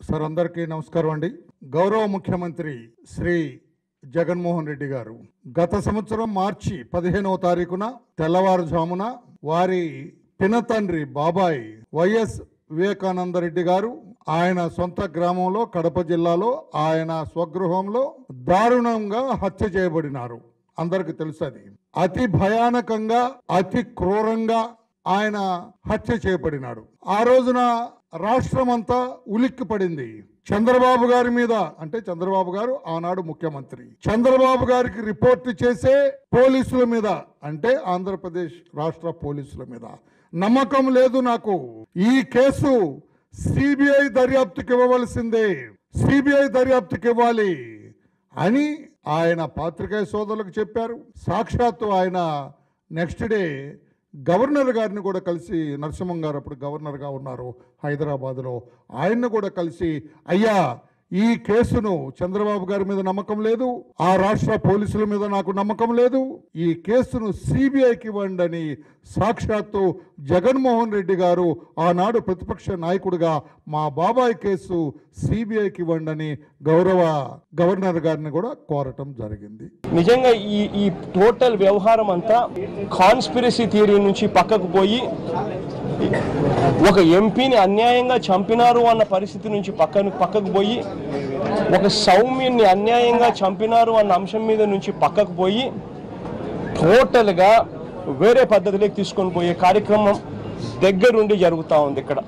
sir అందరికీ నమస్కారం అండి గౌరవ ముఖ్యమంత్రి శ్రీ జగన్మోహన్ రెడ్డి గారు గత సంవత్సరం మార్చి పదిహేనవ తారీఖున తెల్లవారుజామున వారి పినతండ్రి బాబాయ్ వైఎస్ వివేకానంద రెడ్డి గారు ఆయన సొంత గ్రామంలో కడప జిల్లాలో ఆయన స్వగృహంలో దారుణంగా హత్య చేయబడినారు అందరికి తెలుసు అది అతి భయానకంగా అతి క్రూరంగా ఆయన హత్య చేయబడినాడు ఆ రోజున రాష్ట్రం అంతా ఉలిక్కి పడింది చంద్రబాబు గారి మీద అంటే చంద్రబాబు గారు ఆనాడు ముఖ్యమంత్రి చంద్రబాబు గారికి రిపోర్ట్ చేసే పోలీసుల మీద అంటే ఆంధ్రప్రదేశ్ రాష్ట్ర పోలీసుల మీద నమ్మకం లేదు నాకు ఈ కేసు సిబిఐ దర్యాప్తుకి ఇవ్వవలసిందే సిబిఐ దర్యాప్తుకి ఇవ్వాలి అని ఆయన పాత్రికేయ సోదరులకు చెప్పారు సాక్షాత్తు ఆయన నెక్స్ట్ డే గవర్నర్ గారిని కూడా కలిసి నరసింహం గారు అప్పుడు గవర్నర్గా ఉన్నారు హైదరాబాద్లో ఆయన్ని కూడా కలిసి అయ్యా ఈ కేసును చంద్రబాబు గారి మీద నమ్మకం లేదు ఆ రాష్ట్ర పోలీసుల మీద నాకు నమ్మకం లేదు ఈ కేసును సిబిఐకి ఇవ్వండి అని సాక్షాత్తు జగన్మోహన్ రెడ్డి గారు ఆనాడు ప్రతిపక్ష నాయకుడిగా మా బాబాయ్ కేసు సిబిఐకి ఇవ్వండి అని గౌరవ గవర్నర్ గారిని కూడా కోరటం జరిగింది నిజంగా ఈ ఈ టోటల్ వ్యవహారం అంతా కాన్స్పిరసీ థియరీ నుంచి పక్కకు పోయి ఒక ఎంపీని అన్యాయంగా చంపినారు అన్న పరిస్థితి నుంచి పక్కను పక్కకు పోయి ఒక సౌమ్యుని అన్యాయంగా చంపినారు అన్న అంశం మీద నుంచి పక్కకు పోయి టోటల్గా వేరే పద్ధతిలోకి తీసుకొని పోయే కార్యక్రమం దగ్గరుండి జరుగుతూ ఉంది ఇక్కడ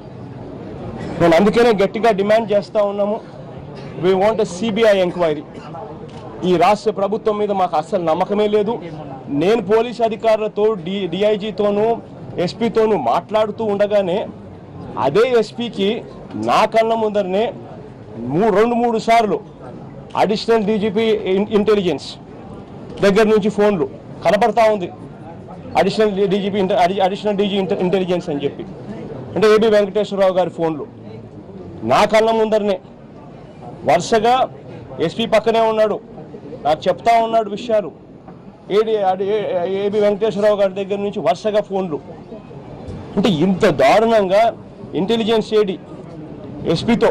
నేను అందుకనే గట్టిగా డిమాండ్ చేస్తూ ఉన్నాము వీ వాంట్ సిబిఐ ఎంక్వైరీ ఈ రాష్ట్ర ప్రభుత్వం మీద మాకు అస్సలు నమ్మకమే లేదు నేను పోలీస్ అధికారులతో డి డిఐజీతోనూ ఎస్పీతోనూ మాట్లాడుతూ ఉండగానే అదే ఎస్పీకి నా కళ్ళ ముందరనే మూ రెండు మూడు సార్లు అడిషనల్ డీజీపీ ఇంటెలిజెన్స్ దగ్గర నుంచి ఫోన్లు కనపడతా ఉంది additional DGP additional DG intelligence అని చెప్పి అంటే ఏబి వెంకటేశ్వరరావు గారి ఫోన్లు నా కళ్ళ ముందరనే వరుసగా ఎస్పీ పక్కనే ఉన్నాడు నాకు చెప్తా ఉన్నాడు విషయాలు ఏడి అడి- ఏ- ఏబి వెంకటేశ్వరరావు గారి దగ్గర నుంచి వరుసగా ఫోన్లు అంటే ఇంత దారుణంగా ఇంటెలిజెన్స్ ఏడి ఎస్పీతో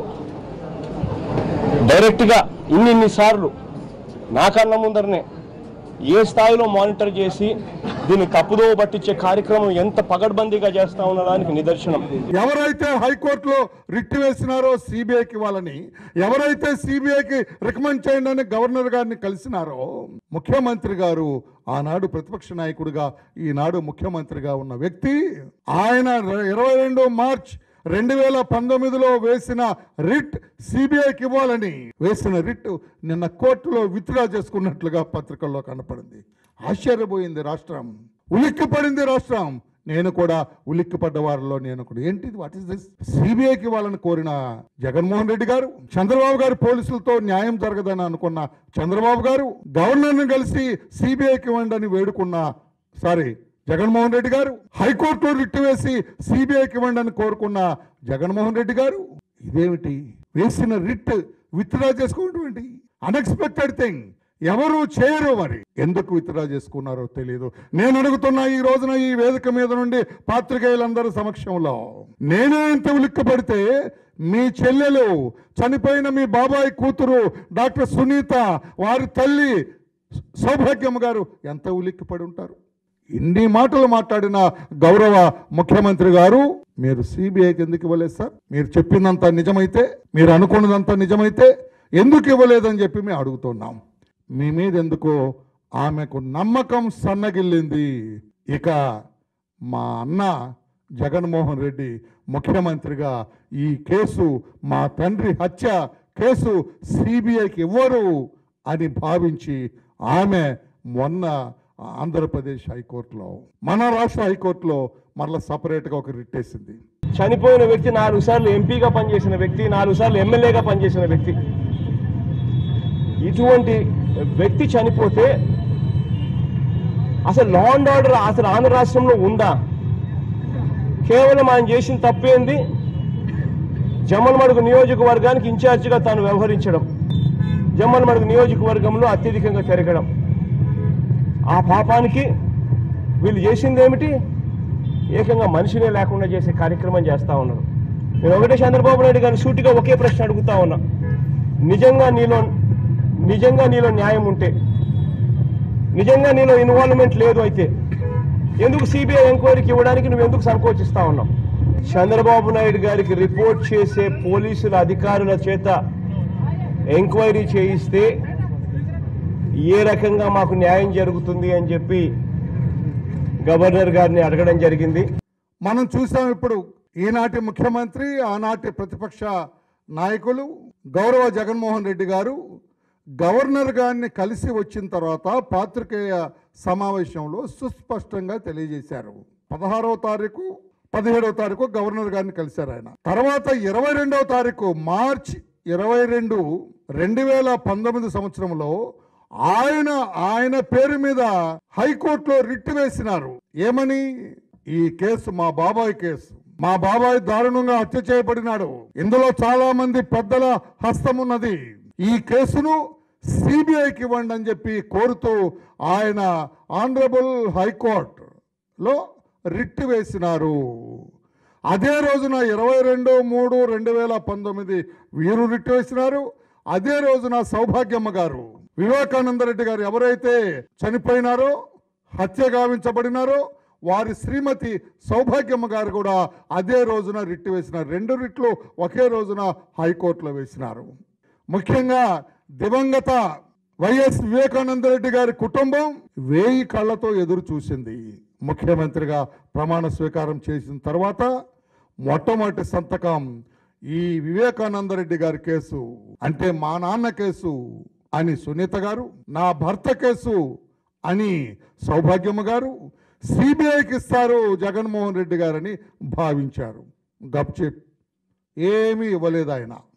డైరెక్ట్గా ఇన్ని ఇన్ని సార్లు నా కళ్ళ ముందరనే ఏ స్థాయిలో మానిటర్ చేసి దీన్ని తప్పుదోవ పట్టించే కార్యక్రమం ఎంత పగడ్బందీగా చేస్తా ఉన్నదానికి నిదర్శనం ఎవరైతే హైకోర్టులో రిట్ వేసినారో సిబిఐకి వాళ్ళని ఎవరైతే సిబిఐకి రికమెండ్ చేయండి అని గవర్నర్ గారిని కలిసినారో ముఖ్యమంత్రి గారు ఆనాడు ప్రతిపక్ష నాయకుడిగా ఈనాడు ముఖ్యమంత్రిగా ఉన్న వ్యక్తి ఆయన ఇరవై రెండు మార్చ్ రెండు వేల పంతొమ్మిదిలో వేసిన రిట్ సిబిఐకి ఇవ్వాలని వేసిన రిట్ నిన్న కోర్టులో విత్డ్రా చేసుకున్నట్లుగా పత్రికల్లో కనపడింది ఆశ్చర్యపోయింది రాష్ట్రం ఉలిక్కిపడింది రాష్ట్రం నేను కూడా ఉలిక్కిపడ్డ వారిలో నేను కూడా ఏంటిది వాట్ ఇస్ దిస్ సిబిఐకి వాళ్ళని కోరిన జగన్మోహన్ రెడ్డి గారు చంద్రబాబు గారు పోలీసులతో న్యాయం జరగదని అనుకున్న చంద్రబాబు గారు గవర్నర్ని కలిసి సిబిఐకి ఇవ్వండి అని వేడుకున్న సారీ జగన్మోహన్ రెడ్డి గారు హైకోర్టులో రిట్ వేసి సిబిఐకి ఇవ్వండి అని కోరుకున్న జగన్మోహన్ రెడ్డి గారు ఇదేమిటి వేసిన రిట్ విత్డ్రా చేసుకోవటం అన్ఎక్స్పెక్టెడ్ థింగ్ ఎవరు చేయరు మరి ఎందుకు విత్డ్రా చేసుకున్నారో తెలియదు నేను అడుగుతున్నా ఈ రోజున ఈ వేదిక మీద నుండి పాత్రికేయులందరి సమక్షంలో నేనే ఇంత ఉలిక్కపడితే మీ చెల్లెలు చనిపోయిన మీ బాబాయ్ కూతురు డాక్టర్ సునీత వారి తల్లి సౌభాగ్యం గారు ఎంత ఉలిక్కిపడి ఉంటారు ఇన్ని మాటలు మాట్లాడిన గౌరవ ముఖ్యమంత్రి గారు మీరు సిబిఐకి ఎందుకు ఇవ్వలేదు సార్ మీరు చెప్పిందంతా నిజమైతే మీరు అనుకున్నదంతా నిజమైతే ఎందుకు ఇవ్వలేదని చెప్పి మేము అడుగుతున్నాం మీ మీద ఎందుకో ఆమెకు నమ్మకం సన్నగిల్లింది ఇక మా అన్న జగన్మోహన్ రెడ్డి ముఖ్యమంత్రిగా ఈ కేసు మా తండ్రి హత్య కేసు సిబిఐకి ఇవ్వరు అని భావించి ఆమె మొన్న ఆంధ్రప్రదేశ్ హైకోర్టులో మన రాష్ట్ర హైకోర్టులో మరలా సపరేట్గా ఒక రిట్ వేసింది చనిపోయిన వ్యక్తి నాలుగు సార్లు ఎంపీగా పనిచేసిన వ్యక్తి నాలుగు సార్లు ఎమ్మెల్యేగా పనిచేసిన వ్యక్తి ఇటువంటి వ్యక్తి చనిపోతే అసలు లా అండ్ ఆర్డర్ అసలు ఆంధ్ర రాష్ట్రంలో ఉందా కేవలం ఆయన చేసిన తప్పేంది జమ్మలమడుగు నియోజకవర్గానికి ఇన్ఛార్జిగా తాను వ్యవహరించడం జమ్మలమడుగు నియోజకవర్గంలో అత్యధికంగా తిరగడం ఆ పాపానికి వీళ్ళు చేసింది ఏమిటి ఏకంగా మనిషినే లేకుండా చేసే కార్యక్రమం చేస్తూ ఉన్నారు నేను ఒకటే చంద్రబాబు నాయుడు గారిని సూటిగా ఒకే ప్రశ్న అడుగుతా ఉన్నా నిజంగా నీలో నిజంగా నీలో న్యాయం ఉంటే నిజంగా నీలో ఇన్వాల్వ్మెంట్ లేదు అయితే ఎందుకు సిబిఐ ఎంక్వైరీకి ఇవ్వడానికి నువ్వు ఎందుకు సంకోచిస్తా ఉన్నావు చంద్రబాబు నాయుడు గారికి రిపోర్ట్ చేసే పోలీసుల అధికారుల చేత ఎంక్వైరీ చేయిస్తే ఏ రకంగా మాకు న్యాయం జరుగుతుంది అని చెప్పి గవర్నర్ గారిని అడగడం జరిగింది మనం చూసాం ఇప్పుడు ఈనాటి ముఖ్యమంత్రి ఆనాటి ప్రతిపక్ష నాయకులు గౌరవ జగన్మోహన్ రెడ్డి గారు గవర్నర్ గారిని కలిసి వచ్చిన తర్వాత పాత్రికేయ సమావేశంలో సుస్పష్టంగా తెలియజేశారు పదహారవ తారీఖు పదిహేడవ తారీఖు గవర్నర్ గారిని కలిశారు ఆయన తర్వాత ఇరవై రెండవ తారీఖు మార్చ్ ఇరవై రెండు రెండు వేల పంతొమ్మిది సంవత్సరంలో ఆయన ఆయన పేరు మీద హైకోర్టులో రిట్ వేసినారు ఏమని ఈ కేసు మా బాబాయ్ కేసు మా బాబాయ్ దారుణంగా హత్య చేయబడినాడు ఇందులో చాలా మంది పెద్దల హస్తం ఉన్నది ఈ కేసును సిబిఐకి ఇవ్వండి అని చెప్పి కోరుతూ ఆయన ఆనరబుల్ హైకోర్టులో రిట్ వేసినారు అదే రోజున ఇరవై రెండు మూడు రెండు వేల పంతొమ్మిది వీరు రిట్ వేసినారు అదే రోజున సౌభాగ్యమ్మ గారు వివేకానంద రెడ్డి గారు ఎవరైతే చనిపోయినారో హత్య గావించబడినారో వారి శ్రీమతి సౌభాగ్యమ్మ గారు కూడా అదే రోజున రిట్ వేసినారు రెండు రిట్లు ఒకే రోజున హైకోర్టులో వేసినారు ముఖ్యంగా దివంగత వైఎస్ వివేకానంద రెడ్డి గారి కుటుంబం వేయి కళ్ళతో ఎదురు చూసింది ముఖ్యమంత్రిగా ప్రమాణ స్వీకారం చేసిన తర్వాత మొట్టమొదటి సంతకం ఈ వివేకానంద రెడ్డి గారి కేసు అంటే మా నాన్న కేసు అని సునీత గారు నా భర్త కేసు అని సౌభాగ్యమ్మ గారు సిబిఐకి ఇస్తారు జగన్మోహన్ రెడ్డి గారని భావించారు గప్చిప్ ఏమీ ఇవ్వలేదు ఆయన